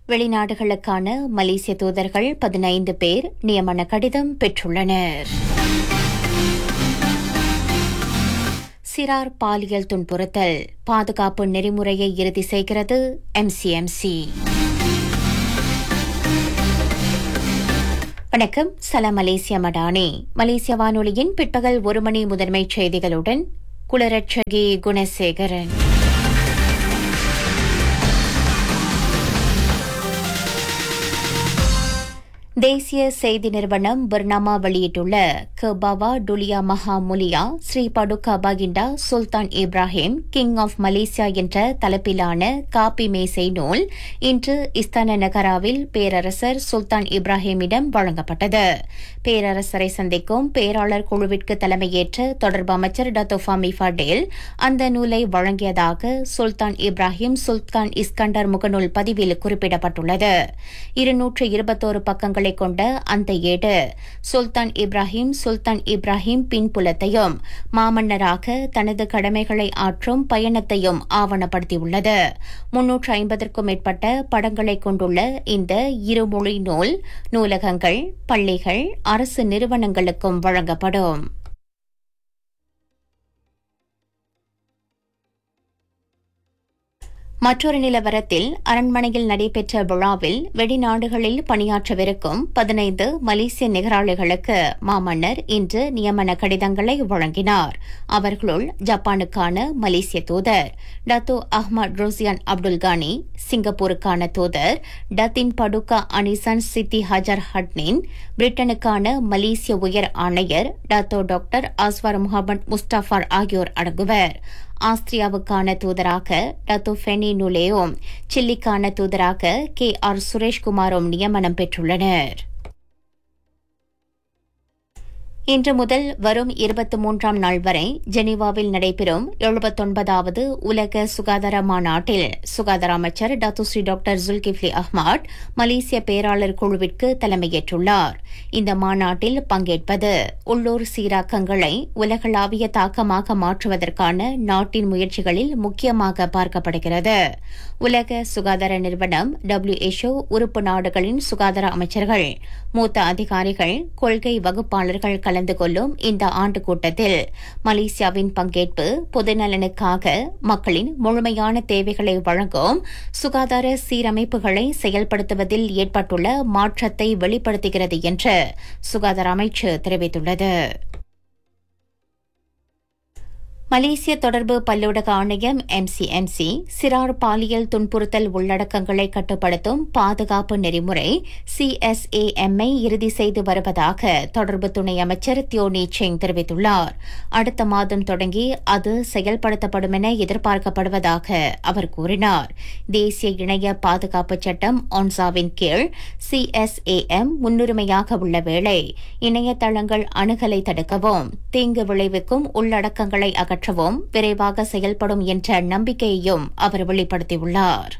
வெளிநாடுகளுக்கான மலேசிய தூதர்கள் பதினைந்து பேர் நியமன கடிதம் பெற்றுள்ளனர் சிறார் பாலியல் துன்புறுத்தல் பாதுகாப்பு நெறிமுறையை இறுதி செய்கிறது எம்சிஎம்சி வணக்கம் சலாம் மலேசியா மடானி மலேசிய வானொலியின் பிற்பகல் ஒரு மணி முதன்மைச் செய்திகளுடன் குளரட்சகி குணசேகரன் தேசிய செய்தி நிறுவனம் பர்னாமா வெளியிட்டுள்ள Kebawah Duli Maha Mulia Seri Paduka Baginda Sultan Ibrahim king of Malaysia என்ற தலைப்பிலான காப்பி மேசை நூல் இன்று இஸ்தான நகராவில் பேரரசர் சுல்தான் இப்ராஹிமிடம் வழங்கப்பட்டது பேரரசரை சந்திக்கும் பேராளர் குழுவிற்கு தலைமையேற்ற தொடர்பு அமைச்சர் டத்தோஃபாமி ஃபடேல் அந்த நூலை வழங்கியதாக சுல்தான் இப்ராஹிம் சுல்தான் இஸ்கண்டர் முகநூல் பதிவில் குறிப்பிடப்பட்டுள்ளது இருநூற்று இருபத்தோரு பக்கங்களை பகுதிகளை கொண்ட அந்த ஏடு சுல்தான் இப்ராஹிம் சுல்தான் இப்ராஹிம் பின்புலத்தையும் மாமன்னராக தனது கடமைகளை ஆற்றும் பயணத்தையும் ஆவணப்படுத்தியுள்ளது முன்னூற்று ஐம்பதற்கும் மேற்பட்ட படங்களை கொண்டுள்ள இந்த இருமொழி நூல் நூலகங்கள் பள்ளிகள் அரசு நிறுவனங்களுக்கும் வழங்கப்படும் மற்றொரு நிலவரத்தில் அரண்மனையில் நடைபெற்ற விழாவில் வெளிநாடுகளில் பணியாற்றவிருக்கும் பதினைந்து மலேசிய நிகராளிகளுக்கு மாமன்னர் இன்று நியமன கடிதங்களை வழங்கினார் அவர்களுள் ஜப்பானுக்கான மலேசிய தூதர் Dato Ahmad Rozian Abdul Ghani சிங்கப்பூருக்கான தூதர் டத்தின் படுகா அனிசன் சித்தி ஹஜர் ஹட்னின் பிரிட்டனுக்கான மலேசிய உயர் ஆணையர் Dato doctor Azfar Mohamad Mustafar ஆகியோர் அடங்குவர் ஆஸ்திரியாவுக்கான தூதராக டத்து ஃபெனி நுலேயும் சில்லிக்கான தூதராக கே ஆர் சுரேஷ்குமாரும் நியமனம் பெற்றுள்ளனர் இன்று முதல் வரும் இருபத்தி மூன்றாம் நாள் வரை ஜெனீவாவில் நடைபெறும் எழுபத்தொன்பதாவது உலக சுகாதார மாநாட்டில் சுகாதார அமைச்சர் டாத்துஸ்ரீ டாக்டர் ஜுல்கிஃப்லி அஹ்மத் மலேசிய பேராளர் குழுவிற்கு தலைமையேற்றுள்ளார் இந்த மாநாட்டில் பங்கேற்பது உள்ளூர் சீராக்கங்களை உலகளாவிய தாக்கமாக மாற்றுவதற்கான நாட்டின் முயற்சிகளில் முக்கியமாக பார்க்கப்படுகிறது உலக சுகாதார நிறுவனம் டபிள்யூஎச்ஓ உறுப்பு நாடுகளின் சுகாதார அமைச்சர்கள் மூத்த அதிகாரிகள் கொள்கை வகுப்பாளர்கள் கலந்து கொள்ளும் இந்த ஆண்டு கூட்டத்தில் மலேசியாவின் பங்கேற்பு பொதுநலனுக்காக மக்களின் முழுமையான தேவைகளை வழங்கும் சுகாதார சீரமைப்புகளை செயல்படுத்துவதில் ஏற்பட்டுள்ள மாற்றத்தை வெளிப்படுத்துகிறது என்று சுகாதார அமைச்சு தெரிவித்துள்ளது மலேசிய தொடர்பு பல்லூடக ஆணையம் எம்சிஎம்சி சிறார் பாலியல் துன்புறுத்தல் உள்ளடக்கங்களை கட்டுப்படுத்தும் பாதுகாப்பு நெறிமுறை சிஎஸ்ஏஎம்ஐ இறுதி செய்து வருவதாக தொடர்பு துணை அமைச்சர் தியோனி செங் தெரிவித்துள்ளார் அடுத்த மாதம் தொடங்கி அது செயல்படுத்தப்படும் என எதிர்பார்க்கப்படுவதாக அவர் கூறினார் தேசிய இணைய பாதுகாப்பு சட்டம் ஒன்சாவின் கீழ் சிஎஸ்ஏஎம் முன்னுரிமையாக உள்ள வேளை இணையதளங்கள் அணுகலை தடுக்கவும் தீங்கு விளைவிக்கும் உள்ளடக்கங்களை அகற்ற அகற்றவும் விரைவாக செயல்படும் என்ற நம்பிக்கையையும் அவர் வெளிப்படுத்தியுள்ளார்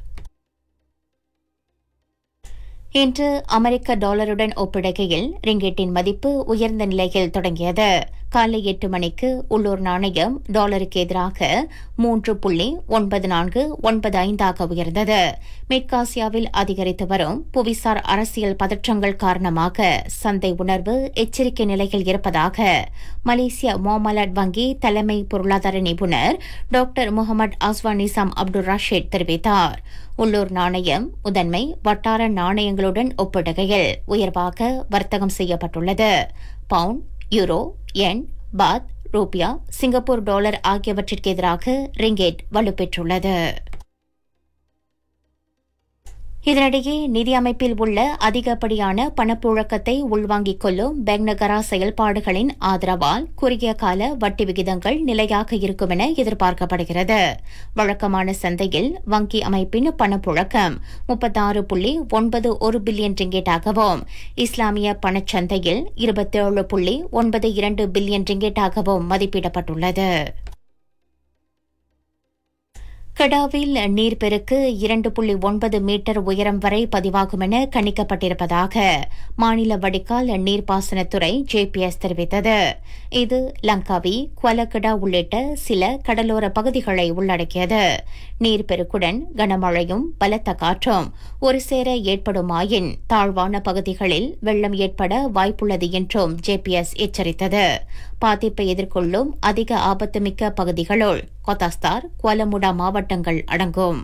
இன்று அமெரிக்க டாலருடன் ஒப்பிடுகையில் ரிங்கெட்டின் மதிப்பு உயர்ந்த நிலையில் தொடங்கியது காலை எட்டு மணிக்கு உள்ளூர் நாணயம் டாலருக்கு எதிராக மூன்று புள்ளி ஒன்பது நான்கு ஒன்பது ஐந்தாக உயர்ந்தது மேற்காசியாவில் அதிகரித்து வரும் புவிசார் அரசியல் பதற்றங்கள் காரணமாக சந்தை உணர்வு எச்சரிக்கை நிலையில் இருப்பதாக மலேசிய மோமலட் வங்கி தலைமை பொருளாதார நிபுணர் doctor Mohamad Azwan Nizam Abdul Rashid தெரிவித்தார் உள்ளூர் நாணயம் முதன்மை வட்டார நாணயங்களுடன் ஒப்பிடுகையில் உயர்வாக வர்த்தகம் செய்யப்பட்டுள்ளது pound euro yen baht rupiah Singapore dollar ஆகியவற்றிற்கு எதிராக ரிங்கெட் வலுப்பெற்றுள்ளது இதனிடையே நிதி அமைப்பில் உள்ள அதிகப்படியான பணப்புழக்கத்தை உள்வாங்கிக் கொள்ளும் பெங்நகரா செயல்பாடுகளின் ஆதரவால் குறுகிய கால வட்டி விகிதங்கள் நிலையாக இருக்கும் என எதிர்பார்க்கப்படுகிறது வழக்கமான சந்தையில் வங்கி அமைப்பின் பணப்புழக்கம் முப்பத்தாறு புள்ளி ஒன்பது ஒரு பில்லியன் ரிங்கெட்டாகவும் இஸ்லாமிய பணச்சந்தையில் இருபத்தேழு புள்ளி ஒன்பது இரண்டு பில்லியன் ரிங்கெட்டாகவும் மதிப்பிடப்பட்டுள்ளது கடாவில் நீர்ப்பெருக்கு இரண்டு புள்ளி ஒன்பது மீட்டர் உயரம் வரை பதிவாகும் என கணிக்கப்பட்டிருப்பதாக மாநில வடிகால் நீர்ப்பாசனத்துறை ஜேபிஎஸ் தெரிவித்தது இது லங்காவி குவலக்கடா உள்ளிட்ட சில கடலோர பகுதிகளை உள்ளடக்கியது நீர்ப்பெருக்குடன் கனமழையும் பலத்த காற்றும் ஒரு சேர ஏற்படுமாயின் தாழ்வான பகுதிகளில் வெள்ளம் ஏற்பட வாய்ப்புள்ளது என்றும் ஜேபிஎஸ் எச்சரித்தது பாதிப்பை எதிர்கொள்ளும் அதிக ஆபத்துமிக்க பகுதிகளுள் கொத்தாஸ்தார் குவலமுடா மாவட்டங்கள் அடங்கும்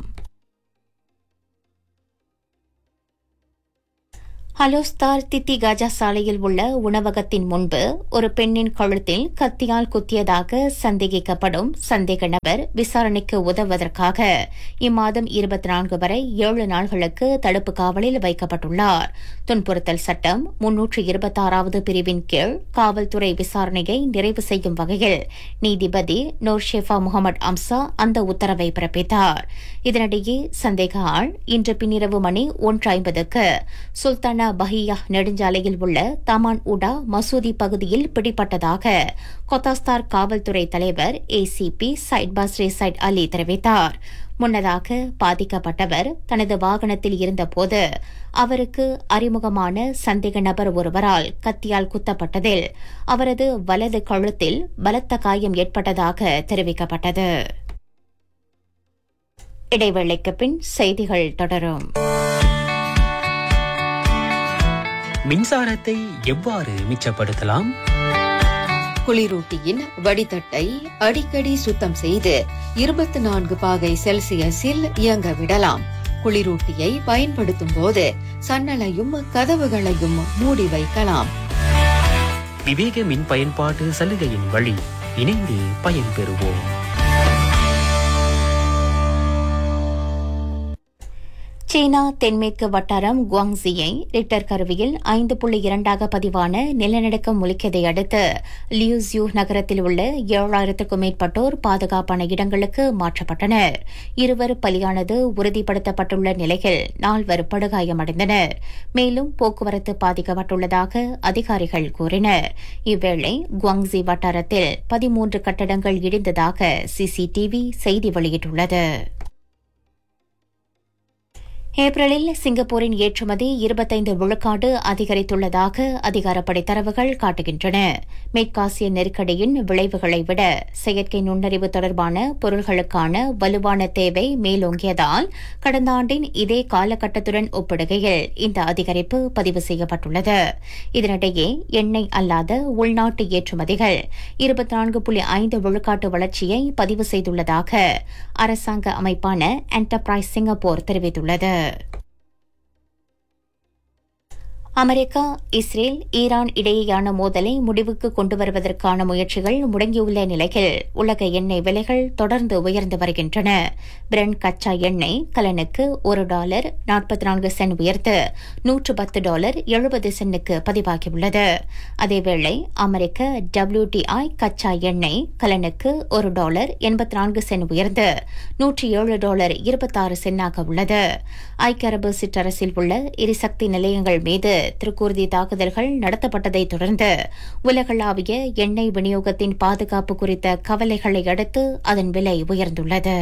ஹலோஸ்தார் தித்தி காஜா சாலையில் உள்ள உணவகத்தின் முன்பு ஒரு பெண்ணின் கழுத்தில் கத்தியால் குத்தியதாக சந்தேகிக்கப்படும் சந்தேக நபர் விசாரணைக்கு உதவுவதற்காக இம்மாதம் இருபத்தி நான்கு வரை ஏழு நாள்களுக்கு தடுப்பு காவலில் வைக்கப்பட்டுள்ளார் துன்புறுத்தல் சட்டம் முன்னூற்று இருபத்தாறாவது பிரிவின் கீழ் காவல்துறை விசாரணையை நிறைவு செய்யும் வகையில் நீதிபதி நூர் ஷெஃபா முகமது அம்சா அந்த உத்தரவை பிறப்பித்தார் இதனிடையே சந்தேக ஆள் இன்று பின்னிரவு மணி ஒன்று ஐம்பதுக்கு சுல்தானா பஹியா நெடுஞ்சாலையில் உள்ள தமான் உடா மசூதி பகுதியில் பிடிப்பட்டதாக கொத்தாஸ்தார் காவல்துறை தலைவர் ACP Syed Basri Syed Ali தெரிவித்தார் முன்னதாக பாதிக்கப்பட்டவர் தனது வாகனத்தில் இருந்தபோது அவருக்கு அறிமுகமான சந்தேக நபர் ஒருவரால் கத்தியால் குத்தப்பட்டதில் அவரது வலது கழுத்தில் பலத்த காயம் ஏற்பட்டதாக தெரிவிக்கப்பட்டது இடைவேளைக்கு பின் செய்திகள் தொடரும் மின்சாரத்தை எவ்வாறு மிச்சப்படுத்தலாம் குளிரூட்டியின் வடிதட்டை அடிக்கடி சுத்தம் செய்து இருபத்தி நான்கு பாகை செல்சியஸில் இயங்க விடலாம் குளிரூட்டியை பயன்படுத்தும் போது சன்னலையும் கதவுகளையும் மூடி வைக்கலாம் விவேக மின் பயன்பாட்டு சலுகையின் வழி இணைந்து பயன்பெறுவோம் சீனா தென்மேற்கு வட்டாரம் குவாங்ஸியை ரிக்டர் கருவியில் ஐந்து புள்ளி இரண்டாக பதிவான நிலநடுக்கம் முழிக்கதை அடுத்து லியூசியூ நகரத்தில் உள்ள ஏழாயிரத்துக்கும் மேற்பட்டோர் பாதுகாப்பான இடங்களுக்கு மாற்றப்பட்டனர் இருவர் பலியானது உறுதிப்படுத்தப்பட்டுள்ள நிலையில் நால்வர் படுகாயமடைந்தனர் மேலும் போக்குவரத்து பாதிக்கப்பட்டுள்ளதாக அதிகாரிகள் கூறினர் இவ்வேளை குவாங்ஸி வட்டாரத்தில் பதிமூன்று கட்டடங்கள் இடிந்ததாக சிசிடிவி செய்தி வெளியிட்டுள்ளது ஏப்ரலில் சிங்கப்பூரின் ஏற்றுமதி இருபத்தைந்து விழுக்காடு அதிகரித்துள்ளதாக அதிகாரப்படை தரவுகள் காட்டுகின்றன மேற்காசிய நெருக்கடியின் விளைவுகளை விட செயற்கை நுண்ணறிவு தொடர்பான பொருள்களுக்கான வலுவான தேவை மேலோங்கியதால் கடந்த ஆண்டின் இதே காலகட்டத்துடன் ஒப்பிடுகையில் இந்த அதிகரிப்பு பதிவு செய்யப்பட்டுள்ளது இதனிடையே எண்ணெய் அல்லாத உள்நாட்டு ஏற்றுமதிகள் இருபத்தி நான்கு புள்ளி ஐந்து விழுக்காட்டு வளர்ச்சியை பதிவு செய்துள்ளதாக அரசாங்க அமைப்பான என்டர்பிரைஸ் சிங்கப்பூர் தெரிவித்துள்ளது அமெரிக்கா இஸ்ரேல் ஈரான் இடையேயான மோதலை முடிவுக்கு கொண்டு வருவதற்கான முயற்சிகள் முடங்கியுள்ள நிலையில் உலக எண்ணெய் விலைகள் தொடர்ந்து உயர்ந்து வருகின்றன பிரெண்ட் கச்சா எண்ணெய் கலனுக்கு ஒரு டாலர் நாற்பத்தி நான்கு சென்ட் உயர்த்து நூற்று பத்து டாலர் எழுபது சென்னுக்கு பதிவாகியுள்ளது அதேவேளை அமெரிக்க டபிள்யூடிஐ கச்சா எண்ணெய் கலனுக்கு ஒரு டாலர் எண்பத்தி நான்கு சென்ட் உயர்ந்து நூற்றி ஏழு டாலர் இருபத்தாறு சென்னாக உள்ளது ஐக்கிய அரபு சிற்றரசில் உள்ள எரிசக்தி நிலையங்கள் மீது திருக்கூர்தி தாக்குதல்கள் நடத்தப்பட்டதைத் தொடர்ந்து உலகளாவிய எண்ணெய் விநியோகத்தின் பாதுகாப்பு குறித்த கவலைகளை அடுத்து அதன் விலை உயர்ந்துள்ளது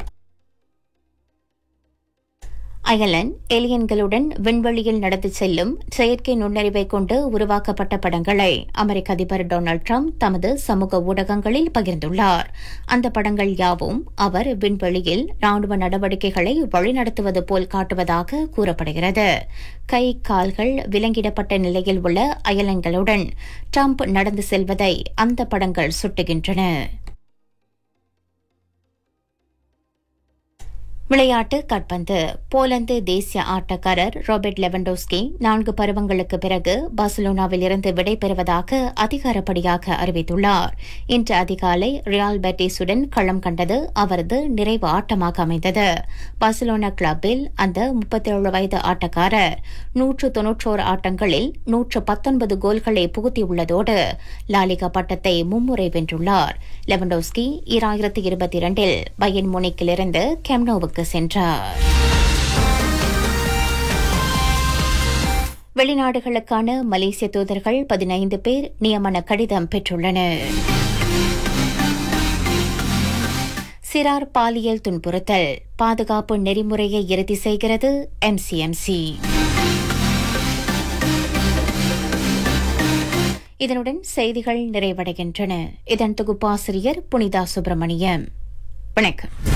அயலன் ஏலியன்களுடன் விண்வெளியில் நடந்து செல்லும் செயற்கை நுண்ணறிவை கொண்டு உருவாக்கப்பட்ட படங்களை அமெரிக்க அதிபர் டொனால்டு ட்ரம்ப் தமது சமூக ஊடகங்களில் பகிர்ந்துள்ளார் அந்த படங்கள் யாவும் அவர் விண்வெளியில் ராணுவ நடவடிக்கைகளை வழிநடத்துவது போல் காட்டுவதாக கூறப்படுகிறது கை கால்கள் விலங்கிடப்பட்ட நிலையில் உள்ள அயலன்களுடன் ட்ரம்ப் நடந்து செல்வதை அந்த படங்கள் சுட்டுகின்றன விளையாட்டு காட்பந்து போலந்து தேசிய ஆட்டக்காரர் ராபர்ட் லெவன்டோஸ்கி நான்கு பருவங்களுக்கு பிறகு பார்சலோனாவில் இருந்து விடைபெறுவதாக அதிகாரப்படியாக அறிவித்துள்ளார் இன்று அதிகாலை ரியால் பெட்டிஸுடன் களம் கண்டது அவரது நிறைவு ஆட்டமாக அமைந்தது பார்சலோனா கிளப்பில் அந்த முப்பத்தேழு வயது ஆட்டக்காரர் நூற்று தொன்னூற்றோரு ஆட்டங்களில் நூற்று பத்தொன்பது கோல்களை புகுத்தியுள்ளதோடு லாலிகா பட்டத்தை மும்முறை வென்றுள்ளார் லெவன்டோஸ்கி ஈராயிரத்து இருபத்தி இரண்டில் பயன் முனிக்கிலிருந்து கெம்னோவுக்கு சென்றார் வெளிநாடுகளுக்கான மலேசிய தூதர்கள் பதினைந்து பேர் நியமன கடிதம் பெற்றுள்ளனர் சிறார் பாலியல் துன்புறுத்தல் பாதுகாப்பு நெறிமுறையை இறுதி செய்கிறது எம்சிஎம்சி இதனுடன் செய்திகள் நிறைவடைகின்றன இதன் தொகுப்பாசிரியர் புனிதா சுப்பிரமணியம் வணக்கம்